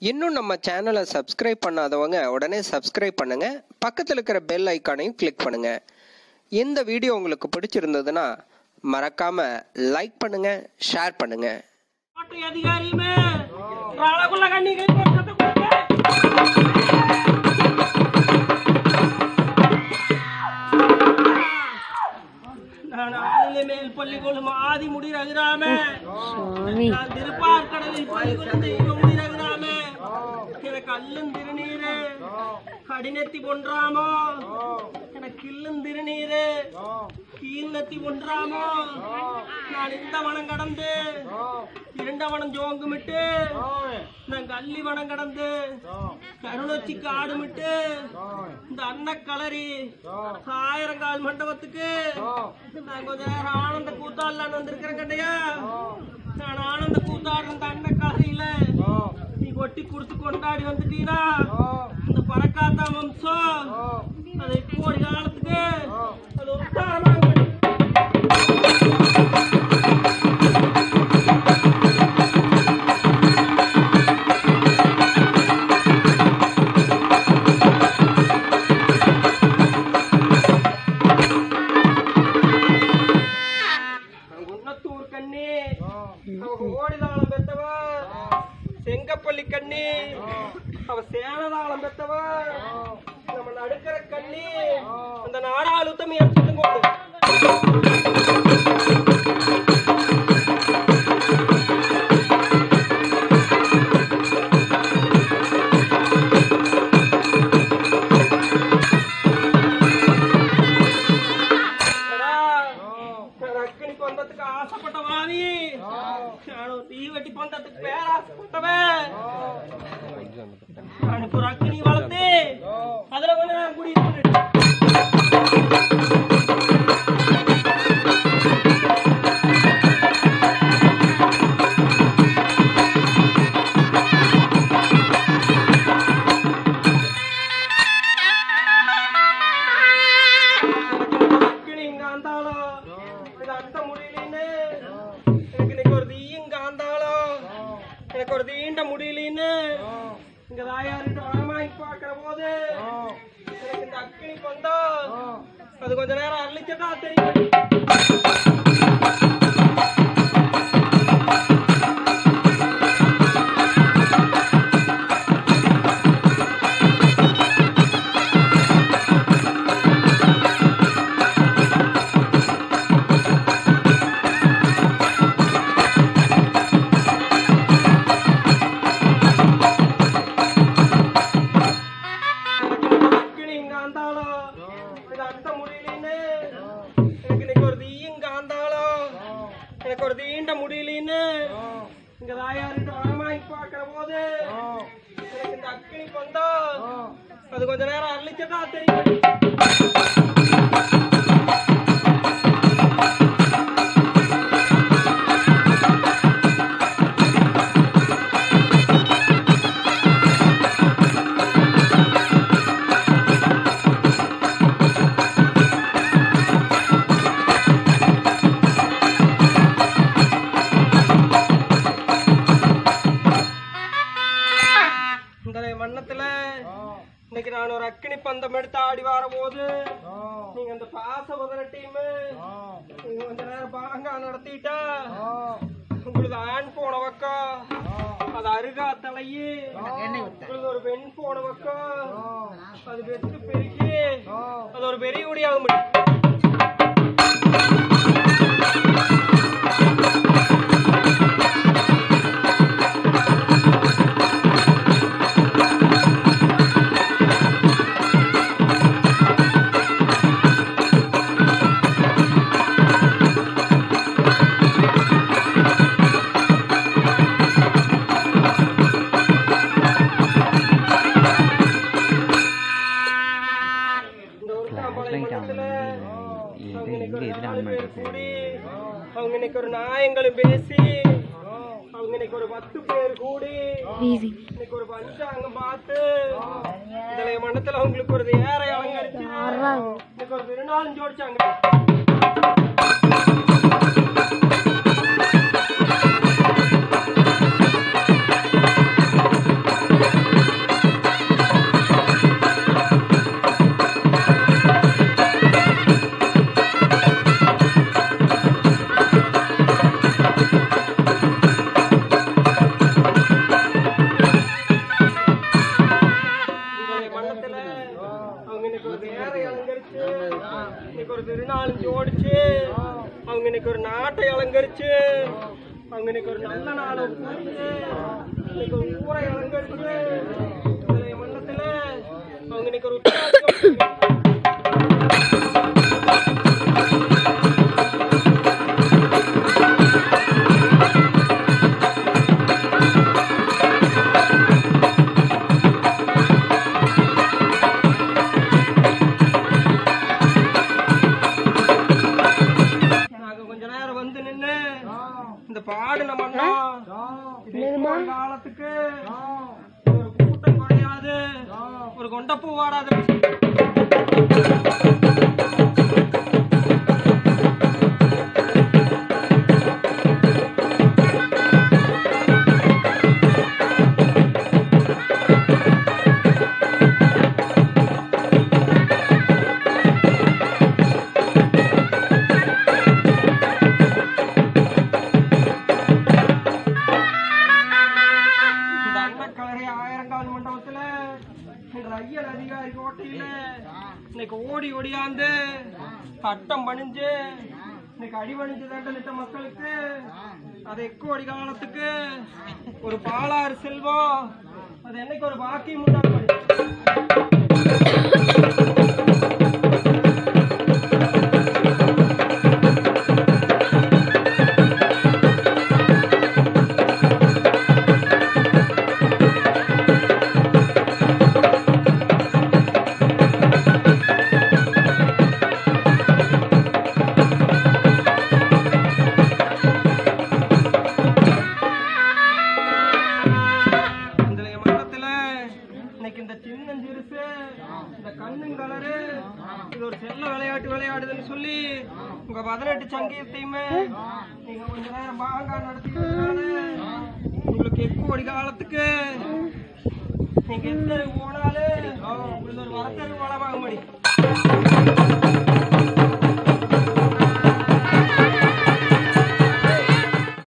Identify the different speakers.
Speaker 1: இன்னும் நம்ம சேனலை சப்ஸ்கிரைப் பண்ணாதவங்க உடனே சப்ஸ்கிரைப் பண்ணுங்க பக்கத்தில் இருக்கிற பெல் ஐக்கானையும் கிளிக் பண்ணுங்க இந்த வீடியோ உங்களுக்கு பிடிச்சிருந்ததுன்னா மறக்காம லைக் பண்ணுங்க ஷேர் பண்ணுங்க
Speaker 2: பாட்டு அதிகாரியுமே ராளகுள்ள கண்ணிகை போட்டது கொடுக்க நான் ஆளிலே மேல் பள்ளி கொள்ளும் ஆதி முடி ரகுராம நான் திருப்பார் கடலில் பள்ளி கொள்ளும் தெய்வ முடி ரகுராம எனக்கு அல்லும் திருநீரு கடினத்தி பொன்றாமோ எனக்கு கில்லும் திருநீரு கீழ்நத்தி ஒன்றாமோ நான் இந்த வனம் கடந்து இரண்ட வனம் ஜோங்குமிட்டு நான் கள்ளி வனம் கடந்து கருணச்சி காடுமிட்டு இந்த அன்ன கலரி ஆயிரங்கால் மண்டபத்துக்கு நான் கொஞ்ச நேரம் ஆனந்த கூத்தாடலான்னு வந்திருக்கிறேன் கண்டையா நான் ஆனந்த கூத்தாடுற இந்த அன்ன கலரியில நீ கொட்டி கொடுத்து கொண்டாடி வந்துட்டீனா இந்த பறக்காத்தா வம்சம் அதை கோடி காலத்துக்கு அது உத்தாரமாக குன்னத்தூர் கண்ணி அவ ஓடிதாளம் பெத்தவ செங்கப்பள்ளி கண்ணி அவ சேனதாளம் பெத்தவ நம்ம நடுக்கிற கண்ணி அந்த நாடாளுத்தம் எடுத்துட்டு போடு ரக்கினி பந்தத்துக்கு ஆசைப்பட்ட வாதி நானும் தீவெட்டி பந்தத்துக்கு பேராசைப்பட்டவன் நான் இப்போ ரக்கினி வளர்த்து அதுல கொஞ்ச நேரம் குடியிருக்கிறேன் ரக்கினி இங்க ஆந்தாலும் இது அட்ட முடியலன்னு எனக்கு இன்னைக்கு ஒரு தீயும் காந்தாலும் எனக்கு ஒரு தீண்ட முடியலன்னு இங்க தாயாரிட்ட வளமாய் பார்க்கிற போது எனக்கு இந்த அக்கினி பந்தம் அது கொஞ்ச நேரம் அள்ளிச்சதா தெரியும் அக்கினி இங்க ஆந்தாலும் இது அட்ட முடியலன்னு எனக்கு இன்னைக்கு ஒரு தீயும் காந்தாலும் எனக்கு ஒரு தீண்ட முடியலன்னு இங்க தாயாரிட்ட வளமாய் பார்க்கிற போது எனக்கு இந்த அக்கினி பந்தம் அது கொஞ்ச நேரம் அள்ளிச்சதா தெரியும் இந்த வண்ணத்துல இன்னைக்கு நான் ஒரு அக்கினி பந்தம் எடுத்து ஆடி வர போது நீங்க அந்த பாசபதன டீம் நீங்க கொஞ்ச நேரம் பாங்கா நடத்திட்டா உங்களுக்கு ஆண் போன பக்கம் அது அருகா தலையி உங்களுக்கு ஒரு பெண் போன பக்கம் அது வெத்து பெருகி அது ஒரு பெரிய குடியாக முடியும் இந்த ஒரு தாம்பாளை மண்டலத்துல அவங்க இன்னைக்கு ஒரு நாலு பேர் கூடி அவங்க இன்னைக்கு ஒரு நாயங்களும் பேசி அவங்க இன்னைக்கு ஒரு பத்து பேர் கூடி இன்னைக்கு ஒரு பஞ்சாங்கம் பார்த்து இந்த மண்டலத்துல அவங்களுக்கு ஒரு ஏறை அலங்கரிச்சு இன்னைக்கு ஒரு திருநாளும் ஜோடிச்சாங்க
Speaker 3: ஆ
Speaker 2: அவங்க இன்னைக்கு ஒரு நல்ல நாள் புரிஞ்சு இன்னைக்கு ஒரு ஊரை அலங்கரிச்சு இன்றைய மண்டலத்துல அவங்க இன்னைக்கு ஒரு உற்சாகம் நாங்க கொஞ்ச நேரம் வந்து நின்னு இந்த பாடின மண்ணம் இது ஒரு காலத்துக்கு ஒரு கூட்டம் குறையாது ஒரு கொண்டப்பூ வாடாது இந்த அன்னக்கலரை ஆயிரங்கால் மண்டபத்துல என்ற ஐயர் அதிகாரி கோட்டையில இன்னைக்கு ஓடி ஓடியாந்து சட்டம் பணிஞ்சு இன்னைக்கு அடிபணிஞ்சு தண்டனிட்ட மக்களுக்கு அது எக்கோடி காலத்துக்கு ஒரு பாலாறு செல்வம் அது என்னைக்கு ஒரு பாக்கியம் உண்டாகும் இந்த மண்டலத்துல இன்னைக்கு இந்த சின்னஞ்சிறுசு இந்த கண்ணும் கலரு இது ஒரு செல்ல விளையாட்டு விளையாடுதுன்னு சொல்லி உங்க பதினெட்டு சங்கீதத்தையுமே நீங்க கொஞ்ச நேரம் பாங்கா நடத்திக்கிறதுனால உங்களுக்கு எக்கோடி காலத்துக்கு நீங்க எந்த போனாலும் உங்களுக்கு ஒரு வரத்தருக்கு வளமாக மடி